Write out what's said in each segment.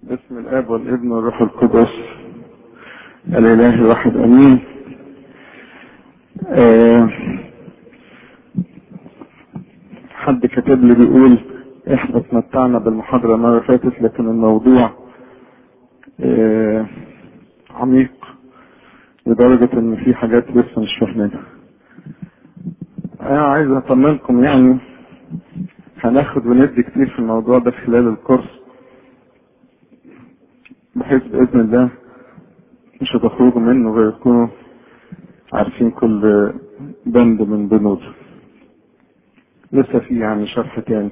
باسم الاب والابن والروح القدس الاله الواحد امين آه حد كاتب لي بيقول احنا اتمتعنا بالمحاضرة المرة اللي فاتت لكن الموضوع آه عميق لدرجة ان في حاجات لسه مش فاهمينها انا عايز اطمنكم يعني هناخد وندي كتير في الموضوع ده خلال الكورس بحيث باذن الله مش هتخرجوا منه غير تكونوا عارفين كل بند من بنوده لسه في يعني شرح تاني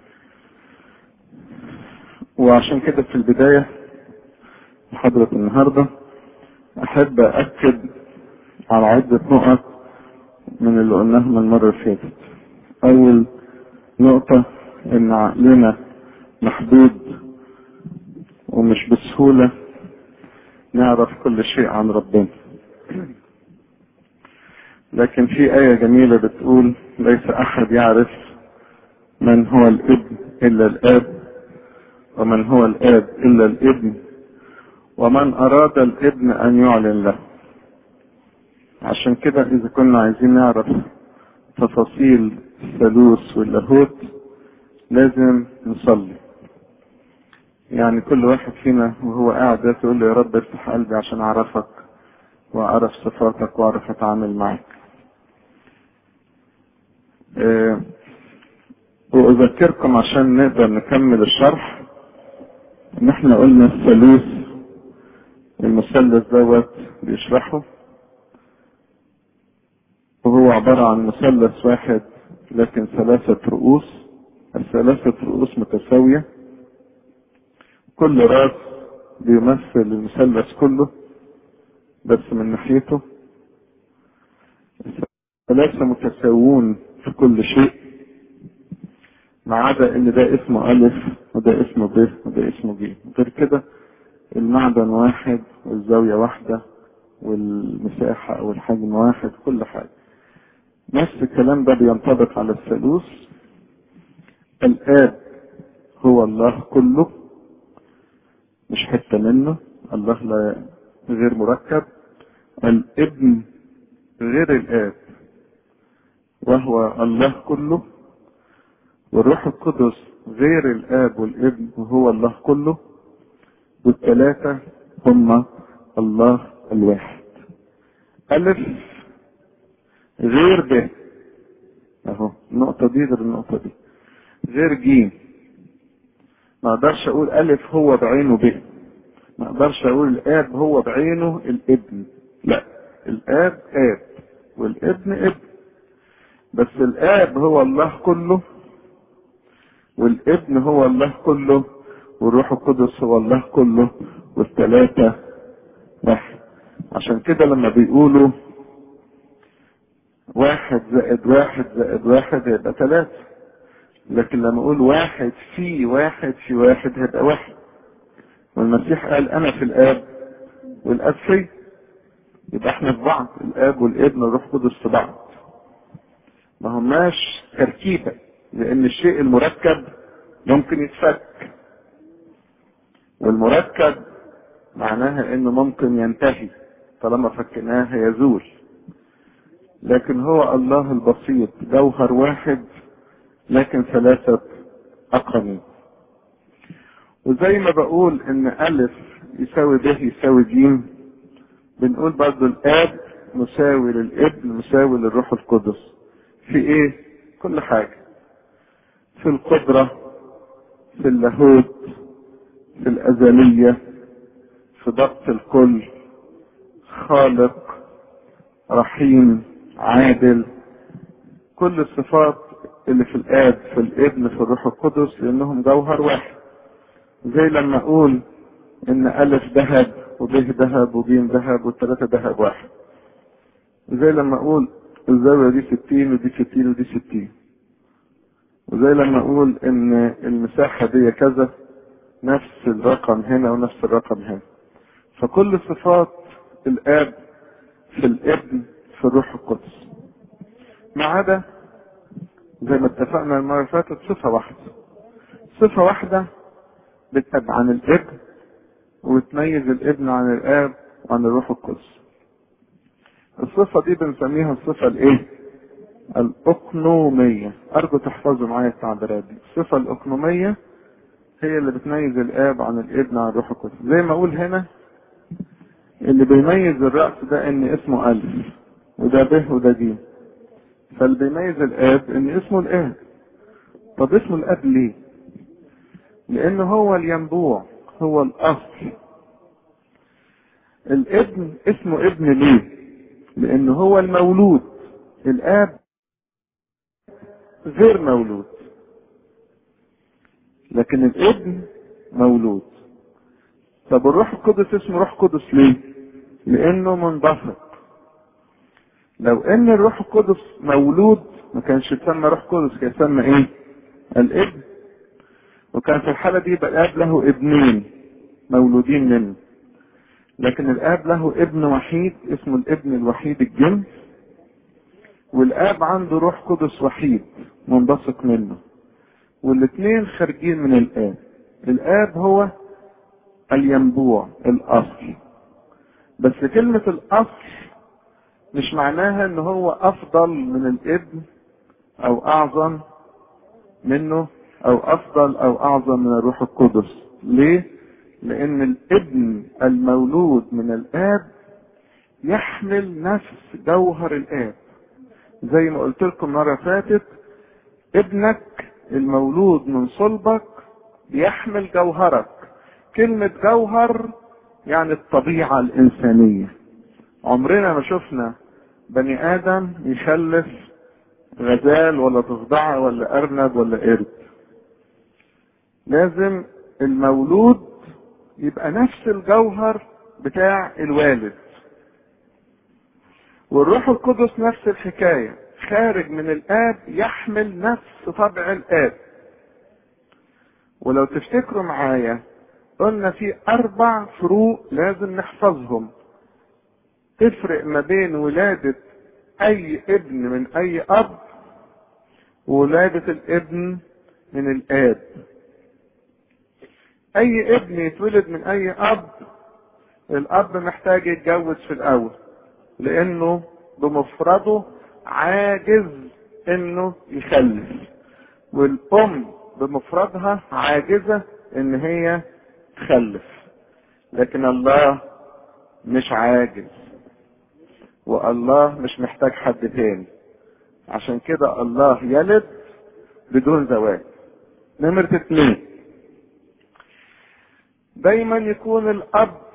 وعشان كده في البداية محاضرة النهاردة أحب أأكد على عدة نقط من اللي قلناهم المرة اللي فاتت أول نقطة إن عقلنا محدود ومش بسهولة نعرف كل شيء عن ربنا لكن في آية جميلة بتقول ليس أحد يعرف من هو الابن إلا الآب ومن هو الآب إلا الابن ومن أراد الابن أن يعلن له عشان كده إذا كنا عايزين نعرف تفاصيل الثالوث واللاهوت لازم نصلي يعني كل واحد فينا وهو قاعد ده تقول له يا رب افتح قلبي عشان اعرفك واعرف صفاتك واعرف اتعامل معك أه واذكركم عشان نقدر نكمل الشرح ان احنا قلنا الثالوث المثلث دوت بيشرحه وهو عبارة عن مثلث واحد لكن ثلاثة رؤوس الثلاثة رؤوس متساوية كل راس بيمثل المثلث كله بس من ناحيته الثلاثة متساوون في كل شيء ما عدا ان ده اسمه الف وده اسمه ب وده اسمه ج غير كده المعدن واحد والزاوية واحدة والمساحة او الحجم واحد كل حاجة نفس الكلام ده بينطبق على الثالوث الاب هو الله كله مش حتة منه الله لا غير مركب الابن غير الاب وهو الله كله والروح القدس غير الاب والابن وهو الله كله والثلاثة هم الله الواحد ألف غير ب اهو النقطة دي غير النقطة دي غير جيم ما اقدرش اقول الف هو بعينه ب ما اقدرش اقول الاب هو بعينه الابن لا الاب اب والابن ابن بس الاب هو الله كله والابن هو الله كله والروح القدس هو الله كله والثلاثة واحد عشان كده لما بيقولوا واحد زائد واحد زائد واحد يبقى ثلاثة لكن لما اقول واحد في واحد في واحد هيبقى واحد والمسيح قال انا في الاب والاب في يبقى احنا في بعض الاب والابن والروح القدس في بعض ما هماش تركيبه لان الشيء المركب ممكن يتفك والمركب معناها انه ممكن ينتهي طالما فكناه هيزول لكن هو الله البسيط جوهر واحد لكن ثلاثة أقرنين وزي ما بقول إن ألف يساوي ب يساوي ج بنقول برضو الآب مساوي للابن مساوي للروح القدس في إيه؟ كل حاجة في القدرة في اللاهوت في الأزلية في ضبط الكل خالق رحيم عادل كل الصفات اللي في الاب في الابن في الروح القدس لانهم جوهر واحد زي لما اقول ان الف ذهب وب ذهب وج ذهب والثلاثة ذهب واحد زي لما اقول الزاوية دي ستين ودي ستين ودي ستين وزي لما اقول ان المساحة دي كذا نفس الرقم هنا ونفس الرقم هنا فكل صفات الاب في الابن في الروح القدس ما عدا زي ما اتفقنا المرة اللي فاتت صفة واحدة صفة واحدة بتبقى عن الابن وتميز الابن عن الاب وعن الروح القدس الصفة دي بنسميها الصفة الايه الاقنومية ارجو تحفظوا معايا التعبيرات دي الصفة الاقنومية هي اللي بتميز الاب عن الابن عن الروح القدس زي ما اقول هنا اللي بيميز الرأس ده ان اسمه الف وده ب وده ج فاللي بيميز الاب ان اسمه الاب طب اسمه الاب ليه لان هو الينبوع هو الاصل الابن اسمه ابن ليه لان هو المولود الاب غير مولود لكن الابن مولود طب الروح القدس اسمه روح قدس ليه لانه منبثق لو ان الروح القدس مولود ما كانش يتسمى روح قدس كان يتسمى ايه الابن وكان في الحالة دي يبقى الاب له ابنين مولودين منه لكن الاب له ابن وحيد اسمه الابن الوحيد الجنس والاب عنده روح قدس وحيد منبثق منه والاثنين خارجين من الاب الاب هو الينبوع الاصل بس كلمة الاصل مش معناها ان هو افضل من الابن او اعظم منه او افضل او اعظم من الروح القدس ليه لان الابن المولود من الاب يحمل نفس جوهر الاب زي ما قلت لكم مرة فاتت ابنك المولود من صلبك يحمل جوهرك كلمة جوهر يعني الطبيعة الإنسانية عمرنا ما شفنا بني آدم يخلف غزال ولا ضفدعة ولا أرنب ولا قرد لازم المولود يبقى نفس الجوهر بتاع الوالد والروح القدس نفس الحكاية خارج من الآب يحمل نفس طبع الآب ولو تفتكروا معايا قلنا في أربع فروق لازم نحفظهم تفرق ما بين ولادة أي ابن من أي أب وولادة الابن من الآب أي ابن يتولد من أي أب الأب محتاج يتجوز في الأول لأنه بمفرده عاجز إنه يخلف والأم بمفردها عاجزة إن هي تخلف لكن الله مش عاجز والله مش محتاج حد تاني عشان كده الله يلد بدون زواج نمرة اتنين دايما يكون الاب